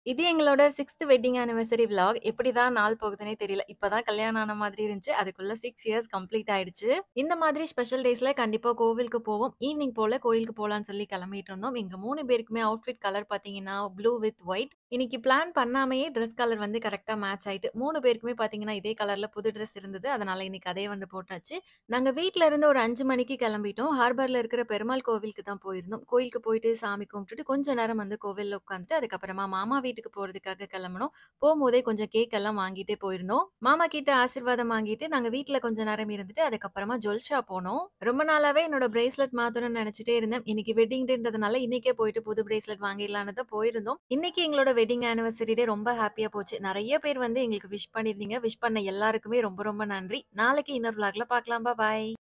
இது எங்களோட 6த் wedding anniversary vlog. எப்படிதான் நாள் போகுதுன்னே தெரியல. இப்பதான் கல்யாணம் ஆன மாதிரி இருந்துச்சு. அதுக்குள்ள 6 இயர்ஸ் கம்ப்ளீட் ஆயிடுச்சு. இந்த மாதிரி ஸ்பெஷல் டேஸ்ல கண்டிப்பா கோவிலுக்கு போவோம். ஈவினிங் போல கோயிலுக்கு போலான்னு சொல்லி கிளம்பிட்டு இருந்தோம். எங்க 3 பேருக்குமே அவுட்ஃபிட் கலர் பார்த்தீங்கன்னா, ப்ளூ வித் ஒயிட். இன்னைக்கு பிளான் பண்ணாமயே ட்ரெஸ் கலர் வந்து கரெக்ட்டா மேட்ச் ஆயிட்டு. 3 பேருக்குமே பார்த்தீங்கன்னா, இதே கலர்ல புது ட்ரெஸ் இருந்தது. அதனால இன்னைக்கு அதே வந்து போட்டாச்சு. நாங்க வீட்ல இருந்து ஒரு 5 மணிக்கு கிளம்பிட்டோம். ஹார்பர்ல இருக்கிற பெருமாள் கோவிலுக்கு தான் போயிருந்தோம். கோயிலுக்கு போயிட்டு சாமி கும்பிட்டுட்டு கொஞ்ச நேரம் வந்து கோவில்ல உட்காந்துட்டு, அதுக்கப்புறமா மாமா வீட்டுக்கு போறதுக்காக கிளம்புனோம். போம்போதே கொஞ்சம் கேக் எல்லாம் வாங்கிட்டே போயிருந்தோம். மாமா கிட்ட ஆசீர்வாதம் வாங்கிட்டு, நாங்க வீட்ல கொஞ்ச நேரம் இருந்துட்டு, அதுக்கப்புறமா ஜுவல் ஷாப் போனோம். ரொம்ப நாளாவே என்னோட பிரேஸ்லெட் மாத்தணும்னு நெனச்சுட்டே இருந்தேன். இன்னைக்கு வெட்டிங் டேன்றதுனால இன்னைக்கே போயிட்டு புது பிரேஸ்லெட் வாங்கிடலான்னு தான் போயிருந்தோம். இன்னைக்கு எங்களோட வெட்டிங் ஆனிவர்சரி டே ரொம்ப ஹேப்பியா போச்சு. நெறைய பேர் வந்து எங்களுக்கு விஷ் பண்ணியிருந்தீங்க. விஷ் பண்ண எல்லாருக்குமே ரொம்ப ரொம்ப நன்றி. நாளைக்கு இன்னொரு விளாக்ல பார்க்கலாம். பாய்.